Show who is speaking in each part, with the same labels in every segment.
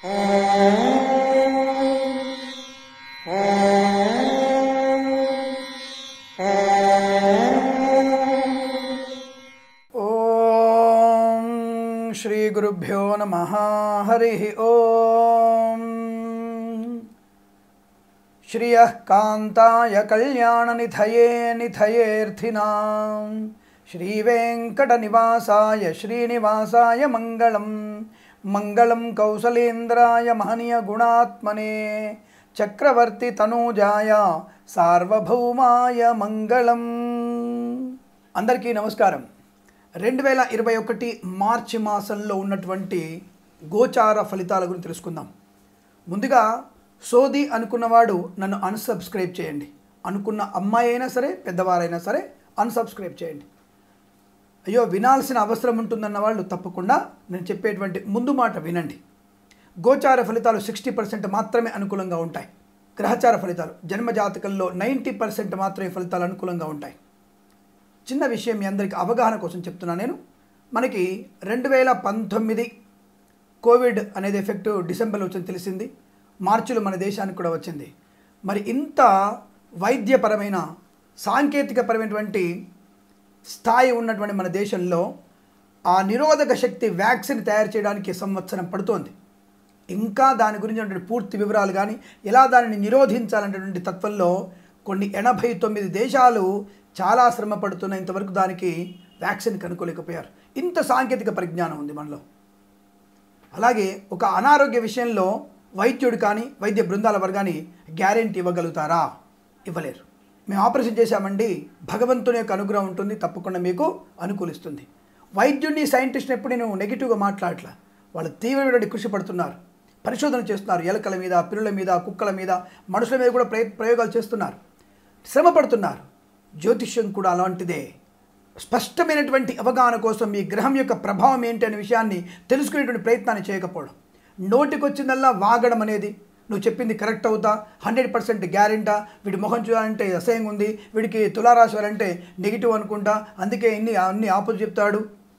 Speaker 1: ఓం శ్రీ గురుభ్యో నమ హరి ఓం శ్రియ కాంతాయ కళ్యాణనిధయే నిధయేర్థినాం శ్రీవేంకటనివాసాయ శ్రీనివాసాయ మంగళం మంగళం కౌసలేంద్రాయ మహనీయ గుణాత్మనే చక్రవర్తి తనూజాయ సార్వభౌమాయ మంగళం అందరికీ నమస్కారం రెండు వేల ఇరవై ఒకటి మార్చి మాసంలో ఉన్నటువంటి గోచార ఫలితాల గురించి తెలుసుకుందాం ముందుగా సోది అనుకున్నవాడు నన్ను అన్సబ్స్క్రైబ్ చేయండి అనుకున్న అమ్మాయి అయినా సరే పెద్దవారైనా సరే అన్సబ్స్క్రైబ్ చేయండి అయ్యో వినాల్సిన అవసరం ఉంటుందన్న వాళ్ళు తప్పకుండా నేను చెప్పేటువంటి ముందు మాట వినండి గోచార ఫలితాలు సిక్స్టీ పర్సెంట్ మాత్రమే అనుకూలంగా ఉంటాయి గ్రహచార ఫలితాలు జన్మ జాతకంలో నైంటీ పర్సెంట్ మాత్రమే ఫలితాలు అనుకూలంగా ఉంటాయి చిన్న విషయం మీ అందరికీ అవగాహన కోసం చెప్తున్నా నేను మనకి రెండు వేల పంతొమ్మిది కోవిడ్ అనేది ఎఫెక్ట్ డిసెంబర్లో వచ్చింది తెలిసింది మార్చిలో మన దేశానికి కూడా వచ్చింది మరి ఇంత వైద్యపరమైన సాంకేతికపరమైనటువంటి స్థాయి ఉన్నటువంటి మన దేశంలో ఆ నిరోధక శక్తి వ్యాక్సిన్ తయారు చేయడానికి సంవత్సరం పడుతోంది ఇంకా దాని గురించి పూర్తి వివరాలు కానీ ఎలా దానిని నిరోధించాలనేటువంటి తత్వంలో కొన్ని ఎనభై తొమ్మిది దేశాలు చాలా శ్రమ పడుతున్న ఇంతవరకు దానికి వ్యాక్సిన్ కనుక్కోలేకపోయారు ఇంత సాంకేతిక పరిజ్ఞానం ఉంది మనలో అలాగే ఒక అనారోగ్య విషయంలో వైద్యుడు కానీ వైద్య బృందాల వారు కానీ గ్యారెంటీ ఇవ్వగలుగుతారా ఇవ్వలేరు మేము ఆపరేషన్ చేశామండి భగవంతుని యొక్క అనుగ్రహం ఉంటుంది తప్పకుండా మీకు అనుకూలిస్తుంది వైద్యుడిని సైంటిస్ట్ని ఎప్పుడు నేను నెగిటివ్గా మాట్లాడట్లా వాళ్ళు తీవ్రమైన కృషి పడుతున్నారు పరిశోధన చేస్తున్నారు ఎలకల మీద పిల్లుల మీద కుక్కల మీద మనుషుల మీద కూడా ప్రయ ప్రయోగాలు చేస్తున్నారు శ్రమ పడుతున్నారు జ్యోతిష్యం కూడా అలాంటిదే స్పష్టమైనటువంటి అవగాహన కోసం మీ గ్రహం యొక్క ప్రభావం ఏంటి అనే విషయాన్ని తెలుసుకునేటువంటి ప్రయత్నాన్ని చేయకపోవడం నోటికొచ్చిందల్లా వాగడం అనేది నువ్వు చెప్పింది కరెక్ట్ అవుతా హండ్రెడ్ పర్సెంట్ గ్యారెంటా వీడి మొహం చూడాలంటే అసహ్యంగా ఉంది వీడికి తులారాశి వాళ్ళంటే నెగిటివ్ అనుకుంటా అందుకే ఇన్ని అన్ని ఆపోజిట్ చెప్తాడు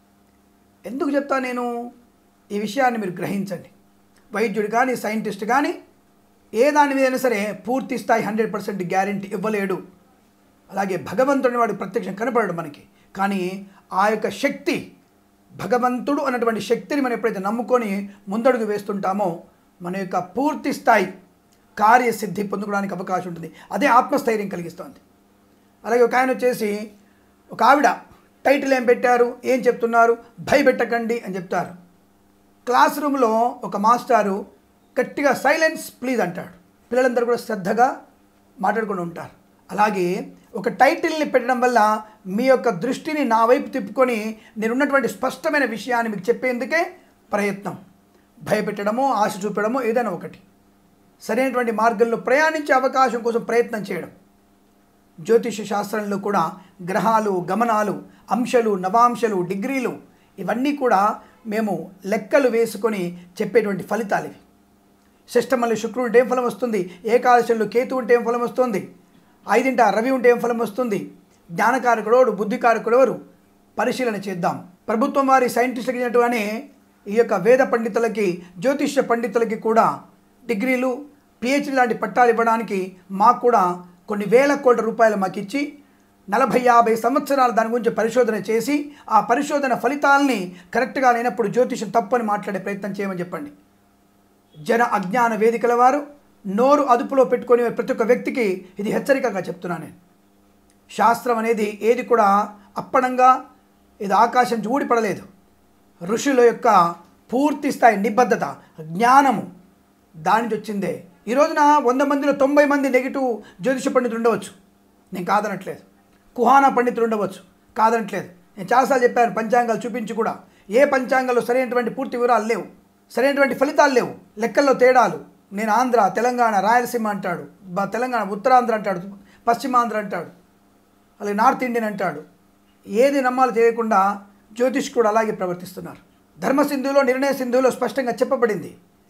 Speaker 1: ఎందుకు చెప్తా నేను ఈ విషయాన్ని మీరు గ్రహించండి వైద్యుడు కానీ సైంటిస్ట్ కానీ ఏ దాని మీదైనా సరే పూర్తి స్థాయి హండ్రెడ్ పర్సెంట్ గ్యారెంటీ ఇవ్వలేడు అలాగే భగవంతుడిని వాడు ప్రత్యక్షం కనపడడు మనకి కానీ ఆ యొక్క శక్తి భగవంతుడు అన్నటువంటి శక్తిని మనం ఎప్పుడైతే నమ్ముకొని ముందడుగు వేస్తుంటామో మన యొక్క పూర్తి స్థాయి కార్యసిద్ధి పొందుకోవడానికి అవకాశం ఉంటుంది అదే ఆత్మస్థైర్యం కలిగిస్తుంది అలాగే ఒక ఆయన వచ్చేసి ఒక ఆవిడ టైటిల్ ఏం పెట్టారు ఏం చెప్తున్నారు భయపెట్టకండి అని చెప్తారు క్లాస్ రూమ్లో ఒక మాస్టారు గట్టిగా సైలెన్స్ ప్లీజ్ అంటాడు పిల్లలందరూ కూడా శ్రద్ధగా మాట్లాడుకుంటూ ఉంటారు అలాగే ఒక టైటిల్ని పెట్టడం వల్ల మీ యొక్క దృష్టిని నా వైపు తిప్పుకొని నేనున్నటువంటి స్పష్టమైన విషయాన్ని మీకు చెప్పేందుకే ప్రయత్నం భయపెట్టడమో ఆశ చూపడమో ఏదైనా ఒకటి సరైనటువంటి మార్గంలో ప్రయాణించే అవకాశం కోసం ప్రయత్నం చేయడం జ్యోతిష శాస్త్రంలో కూడా గ్రహాలు గమనాలు అంశాలు నవాంశాలు డిగ్రీలు ఇవన్నీ కూడా మేము లెక్కలు వేసుకొని చెప్పేటువంటి ఫలితాలు ఇవి షష్టమల్లి శుక్రుడు ఉంటే ఏం ఫలం వస్తుంది ఏకాదశంలో కేతు ఉంటే ఏం ఫలం వస్తుంది ఐదింట రవి ఉంటే ఏం ఫలం వస్తుంది జ్ఞానకారకుడోడు బుద్ధికారకుడు ఎవరు పరిశీలన చేద్దాం ప్రభుత్వం వారి సైంటిస్టులకి ఇచ్చినట్టుగానే ఈ యొక్క వేద పండితులకి జ్యోతిష్య పండితులకి కూడా డిగ్రీలు పిహెచ్డి లాంటి పట్టాలు ఇవ్వడానికి మాకు కూడా కొన్ని వేల కోట్ల రూపాయలు మాకు ఇచ్చి నలభై యాభై సంవత్సరాలు దాని గురించి పరిశోధన చేసి ఆ పరిశోధన ఫలితాలని కరెక్ట్గా లేనప్పుడు జ్యోతిషం తప్పని మాట్లాడే ప్రయత్నం చేయమని చెప్పండి జన అజ్ఞాన వేదికల వారు నోరు అదుపులో పెట్టుకొని ప్రతి ఒక్క వ్యక్తికి ఇది హెచ్చరికగా చెప్తున్నాను నేను శాస్త్రం అనేది ఏది కూడా అప్పడంగా ఇది ఆకాశం నుంచి ఊడిపడలేదు ఋషుల యొక్క పూర్తి స్థాయి నిబద్ధత జ్ఞానము దాని నుంచి వచ్చిందే ఈ రోజున వంద మందిలో తొంభై మంది నెగిటివ్ జ్యోతిష పండితులు ఉండవచ్చు నేను కాదనట్లేదు కుహానా పండితులు ఉండవచ్చు కాదనట్లేదు నేను చాలాసార్లు చెప్పాను పంచాంగాలు చూపించి కూడా ఏ పంచాంగాల్లో సరైనటువంటి పూర్తి వివరాలు లేవు సరైనటువంటి ఫలితాలు లేవు లెక్కల్లో తేడాలు నేను ఆంధ్ర తెలంగాణ రాయలసీమ అంటాడు బ- తెలంగాణ ఉత్తరాంధ్ర అంటాడు పశ్చిమాంధ్ర అంటాడు అలాగే నార్త్ ఇండియన్ అంటాడు ఏది నమ్మాలో తెలియకుండా జ్యోతిష్కుడు అలాగే ప్రవర్తిస్తున్నారు ధర్మ సింధువులో నిర్ణయ సింధువులో స్పష్టంగా చెప్పబడింది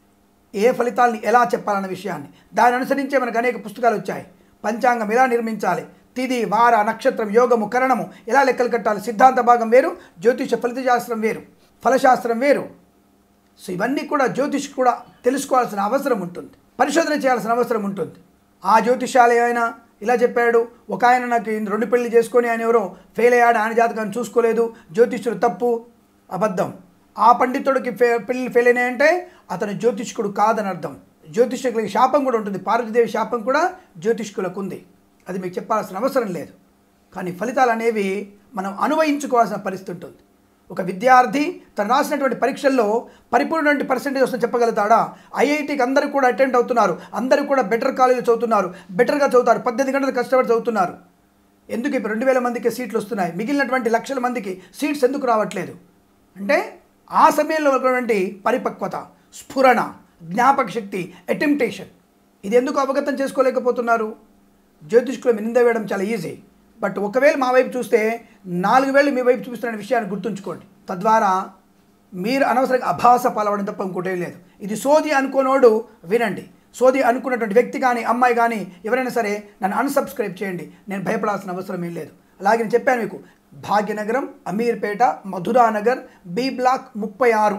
Speaker 1: ఏ ఫలితాల్ని ఎలా చెప్పాలన్న విషయాన్ని దాని అనుసరించే మనకు అనేక పుస్తకాలు వచ్చాయి పంచాంగం ఎలా నిర్మించాలి తిది వార నక్షత్రం యోగము కరణము ఎలా లెక్కలు కట్టాలి సిద్ధాంత భాగం వేరు జ్యోతిష ఫలిత శాస్త్రం వేరు ఫలశాస్త్రం వేరు సో ఇవన్నీ కూడా జ్యోతిష్ కూడా తెలుసుకోవాల్సిన అవసరం ఉంటుంది పరిశోధన చేయాల్సిన అవసరం ఉంటుంది ఆ జ్యోతిషాలు ఏమైనా ఇలా చెప్పాడు ఒక ఆయన నాకు ఈ రెండు పెళ్లి చేసుకొని ఆయన ఎవరో ఫెయిల్ అయ్యాడు ఆయన జాతకాన్ని చూసుకోలేదు జ్యోతిష్యుడు తప్పు అబద్ధం ఆ పండితుడికి ఫే పెళ్లి ఫెయిల్ అయినాయంటే అతను జ్యోతిష్కుడు కాదని అర్థం జ్యోతిష్కులకి శాపం కూడా ఉంటుంది పార్వతీదేవి శాపం కూడా జ్యోతిష్కులకు ఉంది అది మీకు చెప్పాల్సిన అవసరం లేదు కానీ ఫలితాలు అనేవి మనం అనువయించుకోవాల్సిన పరిస్థితి ఉంటుంది ఒక విద్యార్థి తను రాసినటువంటి పరీక్షల్లో పరిపూర్ణటువంటి పర్సెంటేజ్ వస్తుంది చెప్పగలుగుతాడా ఐఐటికి అందరూ కూడా అటెండ్ అవుతున్నారు అందరూ కూడా బెటర్ కాలేజీలో చదువుతున్నారు బెటర్గా చదువుతారు పద్దెనిమిది గంటలు కష్టపడి చదువుతున్నారు ఎందుకు ఇప్పుడు రెండు వేల మందికి సీట్లు వస్తున్నాయి మిగిలినటువంటి లక్షల మందికి సీట్స్ ఎందుకు రావట్లేదు అంటే ఆ సమయంలో ఉన్నటువంటి పరిపక్వత స్ఫురణ జ్ఞాపక శక్తి అటెంప్టేషన్ ఇది ఎందుకు అవగతం చేసుకోలేకపోతున్నారు జ్యోతిష్కులు నింద వేయడం చాలా ఈజీ బట్ ఒకవేళ మా వైపు చూస్తే నాలుగు వేలు మీ వైపు చూపిస్తున్న విషయాన్ని గుర్తుంచుకోండి తద్వారా మీరు అనవసరంగా అభాస పాలవడం తప్ప ఇంకోటి ఏం లేదు ఇది సోది అనుకోనోడు వినండి సోది అనుకున్నటువంటి వ్యక్తి కానీ అమ్మాయి కానీ ఎవరైనా సరే నన్ను అన్సబ్స్క్రైబ్ చేయండి నేను భయపడాల్సిన అవసరం ఏం లేదు అలాగే నేను చెప్పాను మీకు భాగ్యనగరం అమీర్పేట మధురానగర్ బి బ్లాక్ ముప్పై ఆరు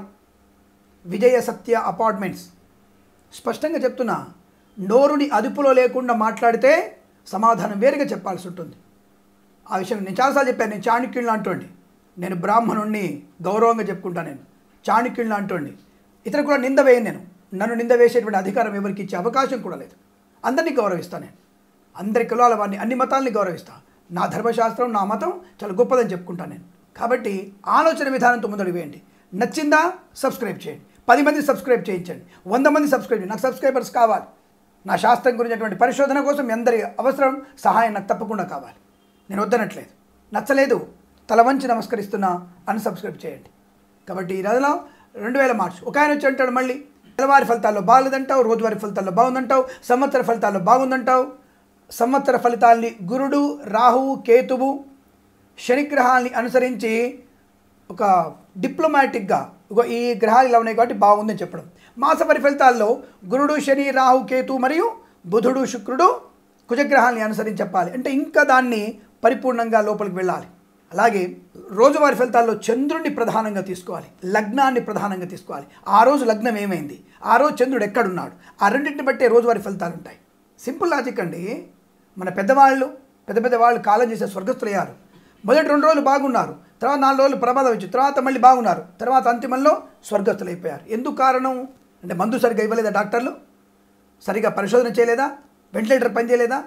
Speaker 1: విజయ సత్య అపార్ట్మెంట్స్ స్పష్టంగా చెప్తున్నా నోరుని అదుపులో లేకుండా మాట్లాడితే సమాధానం వేరుగా చెప్పాల్సి ఉంటుంది ఆ విషయం నేను చాలాసార్లు చెప్పాను నేను చాణక్యుడిని అంటోండి నేను బ్రాహ్మణుణ్ణి గౌరవంగా చెప్పుకుంటాను నేను చాణక్యుడిని అంటోండి ఇతర కూడా నింద వేయను నేను నన్ను నింద వేసేటువంటి అధికారం ఎవరికి ఇచ్చే అవకాశం కూడా లేదు అందరినీ గౌరవిస్తాను నేను అందరి కులాల వారిని అన్ని మతాలని గౌరవిస్తాను నా ధర్మశాస్త్రం నా మతం చాలా గొప్పదని చెప్పుకుంటాను నేను కాబట్టి ఆలోచన విధానంతో ముందడుగు వేయండి నచ్చిందా సబ్స్క్రైబ్ చేయండి పది మంది సబ్స్క్రైబ్ చేయించండి వంద మంది సబ్స్క్రైబ్ చేయండి నాకు సబ్స్క్రైబర్స్ కావాలి నా శాస్త్రం గురించినటువంటి పరిశోధన కోసం మీ అందరి అవసరం సహాయం నాకు తప్పకుండా కావాలి నేను వద్దనట్లేదు నచ్చలేదు తల వంచి నమస్కరిస్తున్నా అన్సబ్స్క్రైబ్ చేయండి కాబట్టి ఈ రోజులో రెండు వేల మార్చ్ ఒక ఆయన వచ్చి అంటాడు మళ్ళీ నెలవారి ఫలితాల్లో బాగలేదంటావు రోజువారీ ఫలితాల్లో బాగుందంటావు సంవత్సర ఫలితాల్లో బాగుందంటావు సంవత్సర ఫలితాల్ని గురుడు రాహువు కేతువు శనిగ్రహాల్ని అనుసరించి ఒక డిప్లొమాటిక్గా ఇగో ఈ గ్రహాలు ఇలా ఉన్నాయి కాబట్టి బాగుందని చెప్పడం మాసపరి ఫలితాల్లో గురుడు శని రాహు కేతు మరియు బుధుడు శుక్రుడు కుజగ్రహాల్ని అనుసరించి చెప్పాలి అంటే ఇంకా దాన్ని పరిపూర్ణంగా లోపలికి వెళ్ళాలి అలాగే రోజువారి ఫలితాల్లో చంద్రుడిని ప్రధానంగా తీసుకోవాలి లగ్నాన్ని ప్రధానంగా తీసుకోవాలి ఆ రోజు లగ్నం ఏమైంది ఆ రోజు చంద్రుడు ఎక్కడున్నాడు ఆ రెండింటిని బట్టే రోజువారి ఫలితాలు ఉంటాయి సింపుల్ లాజిక్ అండి మన పెద్దవాళ్ళు పెద్ద పెద్ద వాళ్ళు కాలం చేసే స్వర్గస్థులయ్యారు మొదటి రెండు రోజులు బాగున్నారు తర్వాత నాలుగు రోజులు ప్రమాదం వచ్చి తర్వాత మళ్ళీ బాగున్నారు తర్వాత అంతిమంలో స్వర్గస్థులైపోయారు ఎందుకు కారణం అంటే మందు సరిగ్గా ఇవ్వలేదా డాక్టర్లు సరిగా పరిశోధన చేయలేదా వెంటిలేటర్ పనిచేయలేదా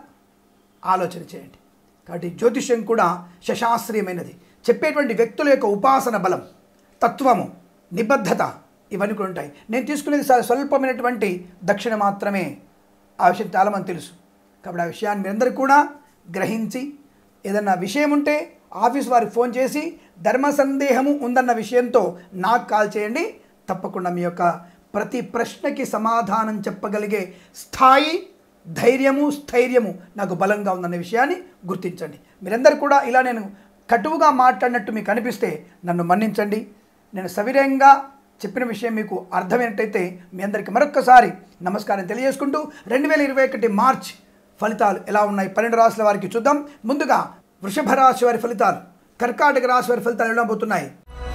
Speaker 1: ఆలోచన చేయండి కాబట్టి జ్యోతిష్యం కూడా శశాస్త్రీయమైనది చెప్పేటువంటి వ్యక్తుల యొక్క ఉపాసన బలం తత్వము నిబద్ధత ఇవన్నీ కూడా ఉంటాయి నేను తీసుకునేది చాలా స్వల్పమైనటువంటి దక్షిణ మాత్రమే ఆ విషయం చాలామంది తెలుసు కాబట్టి ఆ విషయాన్ని మీరందరూ కూడా గ్రహించి ఏదన్నా విషయం ఉంటే ఆఫీస్ వారికి ఫోన్ చేసి ధర్మ సందేహము ఉందన్న విషయంతో నాకు కాల్ చేయండి తప్పకుండా మీ యొక్క ప్రతి ప్రశ్నకి సమాధానం చెప్పగలిగే స్థాయి ధైర్యము స్థైర్యము నాకు బలంగా ఉందన్న విషయాన్ని గుర్తించండి మీరందరూ కూడా ఇలా నేను కటువుగా మాట్లాడినట్టు మీకు అనిపిస్తే నన్ను మన్నించండి నేను సవినయంగా చెప్పిన విషయం మీకు అర్థమైనట్టయితే మీ అందరికీ మరొక్కసారి నమస్కారం తెలియజేసుకుంటూ రెండు వేల ఇరవై ఒకటి మార్చ్ ఫలితాలు ఎలా ఉన్నాయి పన్నెండు రాశుల వారికి చూద్దాం ముందుగా వృషభ రాశి వారి ఫలితాలు కర్కాటక రాశి వారి ఫలితాలు ఎలా పోతున్నాయి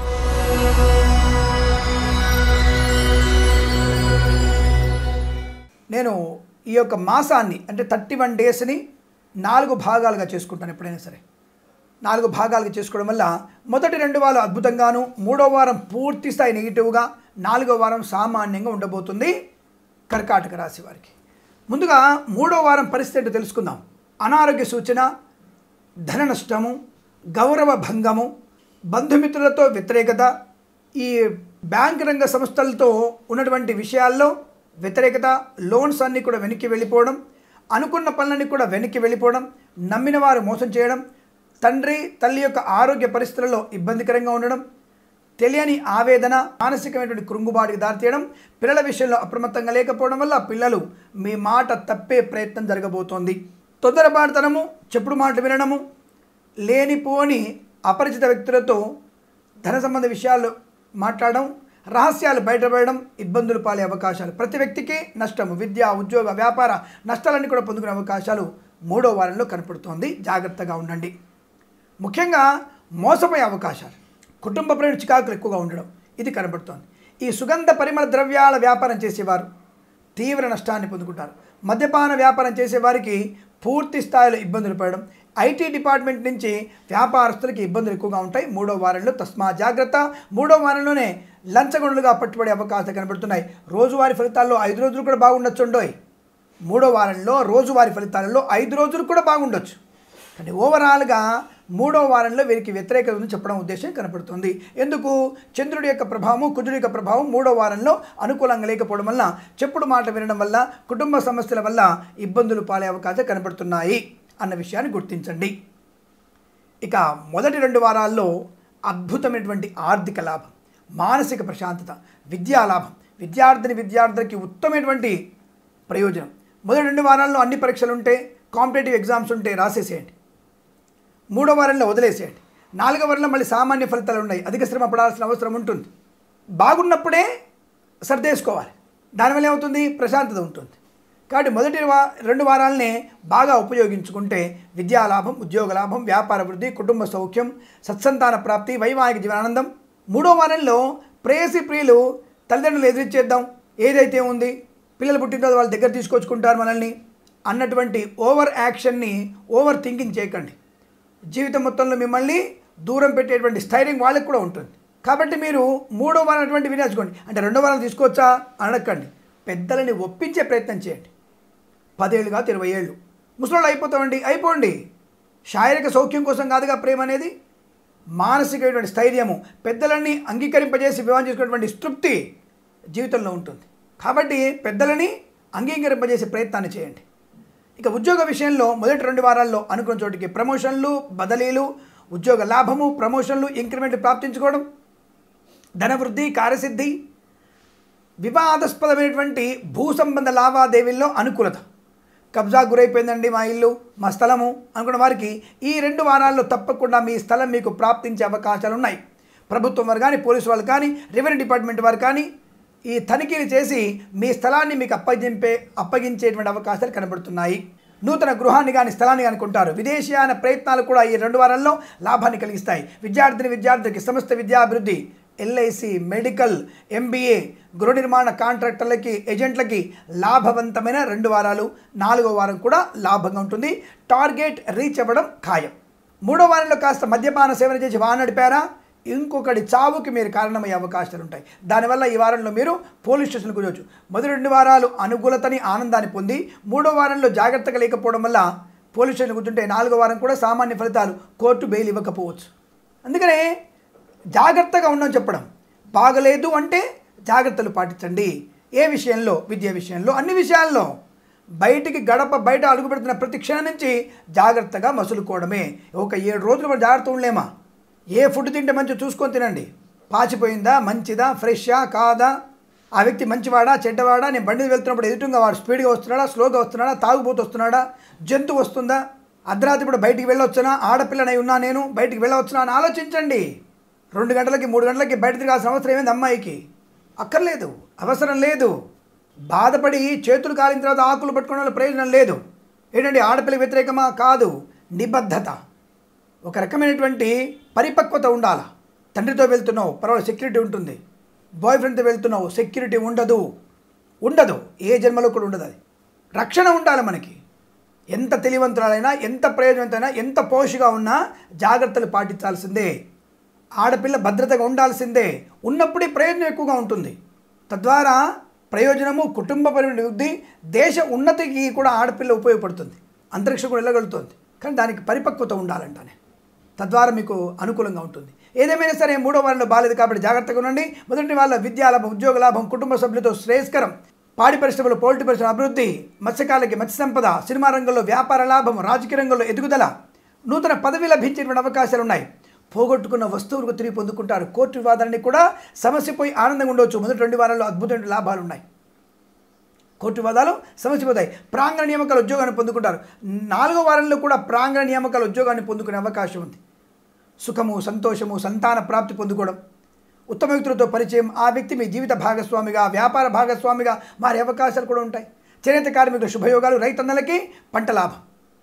Speaker 1: నేను ఈ యొక్క మాసాన్ని అంటే థర్టీ వన్ డేస్ని నాలుగు భాగాలుగా చేసుకుంటాను ఎప్పుడైనా సరే నాలుగు భాగాలుగా చేసుకోవడం వల్ల మొదటి రెండు వారాలు అద్భుతంగాను మూడో వారం పూర్తి స్థాయి నెగిటివ్గా నాలుగో వారం సామాన్యంగా ఉండబోతుంది కర్కాటక రాశి వారికి ముందుగా మూడో వారం పరిస్థితి ఏంటో తెలుసుకుందాం అనారోగ్య సూచన ధన నష్టము గౌరవ భంగము బంధుమిత్రులతో వ్యతిరేకత ఈ బ్యాంక్ రంగ సంస్థలతో ఉన్నటువంటి విషయాల్లో వ్యతిరేకత లోన్స్ అన్నీ కూడా వెనక్కి వెళ్ళిపోవడం అనుకున్న పనులన్నీ కూడా వెనక్కి వెళ్ళిపోవడం నమ్మిన వారు మోసం చేయడం తండ్రి తల్లి యొక్క ఆరోగ్య పరిస్థితులలో ఇబ్బందికరంగా ఉండడం తెలియని ఆవేదన మానసికమైనటువంటి కృంగుబాటుకి దారితీయడం పిల్లల విషయంలో అప్రమత్తంగా లేకపోవడం వల్ల పిల్లలు మీ మాట తప్పే ప్రయత్నం జరగబోతోంది తొందరపాటుతనము చెప్పుడు మాటలు వినడము లేనిపోని అపరిచిత వ్యక్తులతో ధన సంబంధ విషయాలు మాట్లాడడం రహస్యాలు బయటపడడం ఇబ్బందులు పాలే అవకాశాలు ప్రతి వ్యక్తికి నష్టము విద్య ఉద్యోగ వ్యాపార నష్టాలన్నీ కూడా పొందుకునే అవకాశాలు మూడో వారంలో కనపడుతోంది జాగ్రత్తగా ఉండండి ముఖ్యంగా మోసపోయే అవకాశాలు కుటుంబ ప్రేమ చికాకులు ఎక్కువగా ఉండడం ఇది కనబడుతోంది ఈ సుగంధ పరిమళ ద్రవ్యాల వ్యాపారం చేసేవారు తీవ్ర నష్టాన్ని పొందుకుంటారు మద్యపాన వ్యాపారం చేసేవారికి పూర్తి స్థాయిలో ఇబ్బందులు పడడం ఐటీ డిపార్ట్మెంట్ నుంచి వ్యాపారస్తులకి ఇబ్బందులు ఎక్కువగా ఉంటాయి మూడో వారంలో తస్మా జాగ్రత్త మూడో వారంలోనే లంచగొండలుగా పట్టుబడే అవకాశాలు కనబడుతున్నాయి రోజువారీ ఫలితాల్లో ఐదు రోజులు కూడా బాగుండొచ్చుండోయ్ మూడో వారంలో రోజువారీ ఫలితాలలో ఐదు రోజులు కూడా బాగుండొచ్చు కానీ ఓవరాల్గా మూడో వారంలో వీరికి వ్యతిరేకత ఉందని చెప్పడం ఉద్దేశం కనపడుతుంది ఎందుకు చంద్రుడి యొక్క ప్రభావం కుజుడి యొక్క ప్రభావం మూడో వారంలో అనుకూలంగా లేకపోవడం వల్ల చెప్పుడు మాట వినడం వల్ల కుటుంబ సమస్యల వల్ల ఇబ్బందులు పాలే అవకాశాలు కనబడుతున్నాయి అన్న విషయాన్ని గుర్తించండి ఇక మొదటి రెండు వారాల్లో అద్భుతమైనటువంటి ఆర్థిక లాభం మానసిక ప్రశాంతత విద్యా లాభం విద్యార్థిని విద్యార్థులకి ఉత్తమమైనటువంటి ప్రయోజనం మొదటి రెండు వారాల్లో అన్ని పరీక్షలు ఉంటే కాంపిటేటివ్ ఎగ్జామ్స్ ఉంటే రాసేసేయండి మూడో వారంలో వదిలేసేయండి నాలుగో వారంలో మళ్ళీ సామాన్య ఫలితాలు ఉన్నాయి అధిక శ్రమ పడాల్సిన అవసరం ఉంటుంది బాగున్నప్పుడే సర్దేసుకోవాలి దానివల్ల ఏమవుతుంది ప్రశాంతత ఉంటుంది కాబట్టి మొదటి వా రెండు వారాలనే బాగా ఉపయోగించుకుంటే విద్యా లాభం ఉద్యోగ లాభం వ్యాపార వృద్ధి కుటుంబ సౌఖ్యం సత్సంతాన ప్రాప్తి వైవాహిక జీవనానందం మూడో వారంలో ప్రేయసి ప్రియులు తల్లిదండ్రులు ఎదురిచ్చేద్దాం ఏదైతే ఉంది పిల్లలు పుట్టిన తర్వాత వాళ్ళ దగ్గర తీసుకొచ్చుకుంటారు మనల్ని అన్నటువంటి ఓవర్ యాక్షన్ని ఓవర్ థింకింగ్ చేయకండి జీవితం మొత్తంలో మిమ్మల్ని దూరం పెట్టేటువంటి స్థైర్యం వాళ్ళకి కూడా ఉంటుంది కాబట్టి మీరు మూడో వారం అటువంటి వినేసుకోండి అంటే రెండో వారం తీసుకోవచ్చా అని అడగండి పెద్దలని ఒప్పించే ప్రయత్నం చేయండి పదేళ్ళు కాదు ఇరవై ఏళ్ళు ముసలోళ్ళు అయిపోతామండి అయిపోండి శారీరక సౌఖ్యం కోసం కాదుగా ప్రేమ అనేది మానసికమైనటువంటి స్థైర్యము పెద్దలని అంగీకరింపజేసి వివాహం చేసుకున్నటువంటి తృప్తి జీవితంలో ఉంటుంది కాబట్టి పెద్దలని అంగీకరింపజేసే ప్రయత్నాన్ని చేయండి ఇక ఉద్యోగ విషయంలో మొదటి రెండు వారాల్లో అనుకున్న చోటికి ప్రమోషన్లు బదిలీలు ఉద్యోగ లాభము ప్రమోషన్లు ఇంక్రిమెంట్ ప్రాప్తించుకోవడం ధనవృద్ధి కార్యసిద్ధి వివాదాస్పదమైనటువంటి భూ సంబంధ లావాదేవీల్లో అనుకూలత కబ్జా గురైపోయిందండి మా ఇల్లు మా స్థలము అనుకున్న వారికి ఈ రెండు వారాల్లో తప్పకుండా మీ స్థలం మీకు ప్రాప్తించే అవకాశాలు ఉన్నాయి ప్రభుత్వం వారు కానీ పోలీసు వాళ్ళు కానీ రెవెన్యూ డిపార్ట్మెంట్ వారు కానీ ఈ తనిఖీలు చేసి మీ స్థలాన్ని మీకు అప్పగింపే అప్పగించేటువంటి అవకాశాలు కనబడుతున్నాయి నూతన గృహాన్ని కానీ స్థలాన్ని కానీ కొంటారు విదేశీయాన ప్రయత్నాలు కూడా ఈ రెండు వారాల్లో లాభాన్ని కలిగిస్తాయి విద్యార్థిని విద్యార్థికి సమస్త విద్యాభివృద్ధి ఎల్ఐసి మెడికల్ ఎంబీఏ గృహ నిర్మాణ కాంట్రాక్టర్లకి ఏజెంట్లకి లాభవంతమైన రెండు వారాలు నాలుగో వారం కూడా లాభంగా ఉంటుంది టార్గెట్ రీచ్ అవ్వడం ఖాయం మూడో వారంలో కాస్త మద్యపాన సేవన చేసి వాహనం నడిపారా ఇంకొకటి చావుకి మీరు కారణమయ్యే అవకాశాలు ఉంటాయి దానివల్ల ఈ వారంలో మీరు పోలీస్ స్టేషన్కి కూర్చోవచ్చు మొదటి రెండు వారాలు అనుకూలతని ఆనందాన్ని పొంది మూడో వారంలో జాగ్రత్తగా లేకపోవడం వల్ల పోలీస్ స్టేషన్ కూర్చుంటే నాలుగో వారం కూడా సామాన్య ఫలితాలు కోర్టు బెయిల్ ఇవ్వకపోవచ్చు అందుకనే జాగ్రత్తగా ఉండని చెప్పడం బాగలేదు అంటే జాగ్రత్తలు పాటించండి ఏ విషయంలో విద్య విషయంలో అన్ని విషయాల్లో బయటికి గడప బయట అడుగు పెడుతున్న ప్రతి క్షణం నుంచి జాగ్రత్తగా మసులుకోవడమే ఒక ఏడు రోజులు మనం జాగ్రత్త ఉండలేమా ఏ ఫుడ్ తింటే మంచి చూసుకొని తినండి పాచిపోయిందా మంచిదా ఫ్రెషా కాదా ఆ వ్యక్తి మంచివాడా చెడ్డవాడా నేను బండి మీద వెళ్తున్నప్పుడు ఎదుటిగా వాడు స్పీడ్గా వస్తున్నాడా స్లోగా వస్తున్నాడా తాగుబోతు వస్తున్నాడా జంతువు వస్తుందా అర్ధరాత్రి ఇప్పుడు బయటికి వెళ్ళొచ్చునా ఆడపిల్లనై ఉన్నా నేను బయటికి వెళ్ళవచ్చునా అని ఆలోచించండి రెండు గంటలకి మూడు గంటలకి బయట తిరగాల్సిన అవసరం ఏమైంది అమ్మాయికి అక్కర్లేదు అవసరం లేదు బాధపడి చేతులు కాలిన తర్వాత ఆకులు పట్టుకోవడం వల్ల ప్రయోజనం లేదు ఏంటంటే ఆడపిల్ల వ్యతిరేకమా కాదు నిబద్ధత ఒక రకమైనటువంటి పరిపక్వత ఉండాలా తండ్రితో వెళ్తున్నావు పర్వాలేదు సెక్యూరిటీ ఉంటుంది బాయ్ ఫ్రెండ్తో వెళ్తున్నావు సెక్యూరిటీ ఉండదు ఉండదు ఏ జన్మలో కూడా ఉండదు అది రక్షణ ఉండాలి మనకి ఎంత తెలివంతురాలైనా ఎంత ప్రయోజనవంతమైనా ఎంత పోషగా ఉన్నా జాగ్రత్తలు పాటించాల్సిందే ఆడపిల్ల భద్రతగా ఉండాల్సిందే ఉన్నప్పుడే ప్రయోజనం ఎక్కువగా ఉంటుంది తద్వారా ప్రయోజనము కుటుంబపరమైన వృద్ధి దేశ ఉన్నతికి కూడా ఆడపిల్ల ఉపయోగపడుతుంది అంతరిక్షం కూడా వెళ్ళగలుగుతుంది కానీ దానికి పరిపక్వత ఉండాలంటానే తద్వారా మీకు అనుకూలంగా ఉంటుంది ఏదేమైనా సరే మూడో వారంలో బాలేదు కాబట్టి జాగ్రత్తగా ఉండండి మొదటి వాళ్ళ విద్యా లాభం ఉద్యోగ లాభం కుటుంబ సభ్యులతో శ్రేయస్కరం పాడి పరిశ్రమలు పౌల్ట్రీ పరిశ్రమ అభివృద్ధి మత్స్యకాలకి మత్స్య సంపద సినిమా రంగంలో వ్యాపార లాభం రాజకీయ రంగంలో ఎదుగుదల నూతన పదవి లభించేటువంటి అవకాశాలు ఉన్నాయి పోగొట్టుకున్న వస్తువులకు తిరిగి పొందుకుంటారు కోర్టు వివాదాన్ని కూడా సమస్యపోయి ఆనందంగా ఉండవచ్చు మొదటి రెండు వారాల్లో అద్భుతమైన లాభాలు ఉన్నాయి కోర్టు వివాదాలు సమస్యపోతాయి ప్రాంగణ నియామకాల ఉద్యోగాన్ని పొందుకుంటారు నాలుగో వారంలో కూడా ప్రాంగణ నియామకాల ఉద్యోగాన్ని పొందుకునే అవకాశం ఉంది సుఖము సంతోషము సంతాన ప్రాప్తి పొందుకోవడం ఉత్తమ వ్యక్తులతో పరిచయం ఆ వ్యక్తి మీ జీవిత భాగస్వామిగా వ్యాపార భాగస్వామిగా మారే అవకాశాలు కూడా ఉంటాయి చేనేత కార్మికుల శుభయోగాలు రైతన్నలకి పంట లాభం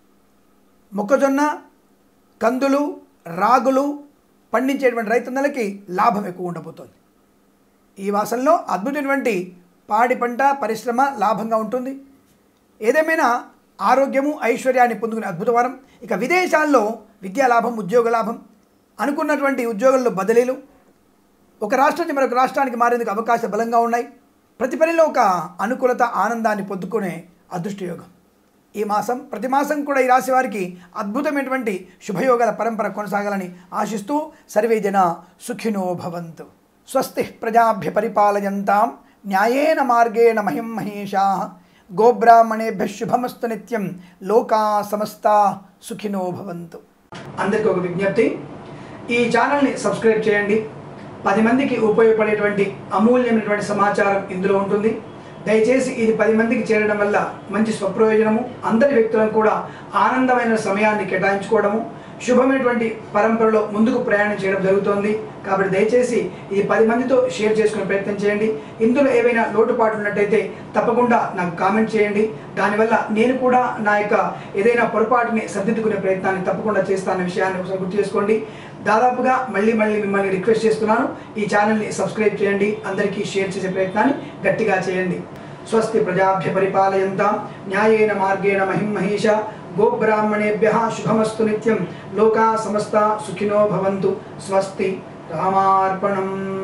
Speaker 1: మొక్కజొన్న కందులు రాగులు పండించేటువంటి రైతన్నలకి లాభం ఎక్కువ ఉండబోతోంది ఈ మాసంలో అద్భుతమైనటువంటి పాడి పంట పరిశ్రమ లాభంగా ఉంటుంది ఏదేమైనా ఆరోగ్యము ఐశ్వర్యాన్ని పొందుకునే అద్భుతవరం ఇక విదేశాల్లో విద్యా లాభం ఉద్యోగ లాభం అనుకున్నటువంటి ఉద్యోగాల్లో బదిలీలు ఒక రాష్ట్రం నుంచి మరొక రాష్ట్రానికి మారేందుకు అవకాశాలు బలంగా ఉన్నాయి ప్రతి పనిలో ఒక అనుకూలత ఆనందాన్ని పొందుకునే అదృష్ట యోగం ఈ మాసం ప్రతి మాసం కూడా ఈ రాశి వారికి అద్భుతమైనటువంటి శుభయోగాల పరంపర కొనసాగాలని ఆశిస్తూ సర్వే జన సుఖినో భవంతు స్వస్తి ప్రజాభ్య పరిపాలయంతాం న్యాయేన మార్గేణ మహిం మహేషా గోబ్రాహ్మణేభ్య శుభమస్తు నిత్యం లోకా సమస్తా సుఖినో భవంతు అందరికీ ఒక విజ్ఞప్తి ఈ ఛానల్ని సబ్స్క్రైబ్ చేయండి పది మందికి ఉపయోగపడేటువంటి అమూల్యమైనటువంటి సమాచారం ఇందులో ఉంటుంది దయచేసి ఇది పది మందికి చేరడం వల్ల మంచి స్వప్రయోజనము అందరి వ్యక్తులను కూడా ఆనందమైన సమయాన్ని కేటాయించుకోవడము శుభమైనటువంటి పరంపరలో ముందుకు ప్రయాణం చేయడం జరుగుతోంది కాబట్టి దయచేసి ఇది పది మందితో షేర్ చేసుకునే ప్రయత్నం చేయండి ఇందులో ఏవైనా లోటుపాట్లు ఉన్నట్టయితే తప్పకుండా నాకు కామెంట్ చేయండి దానివల్ల నేను కూడా నా యొక్క ఏదైనా పొరపాటుని సర్దిద్దుకునే ప్రయత్నాన్ని తప్పకుండా చేస్తానన్న విషయాన్ని ఒకసారి గుర్తు చేసుకోండి దాదాపుగా మళ్ళీ మళ్ళీ మిమ్మల్ని రిక్వెస్ట్ చేస్తున్నాను ఈ ఛానల్ని సబ్స్క్రైబ్ చేయండి అందరికీ షేర్ చేసే ప్రయత్నాన్ని గట్టిగా చేయండి స్వస్తి ప్రజాభ్య పరిపాలయంతాం న్యాయేన మార్గేణ మహిం మహేష గోబ్రాహ్మణేభ్య శుభమస్తు నిత్యం లోకా సమస్త సుఖినో భవంతు స్వస్తి రామార్పణం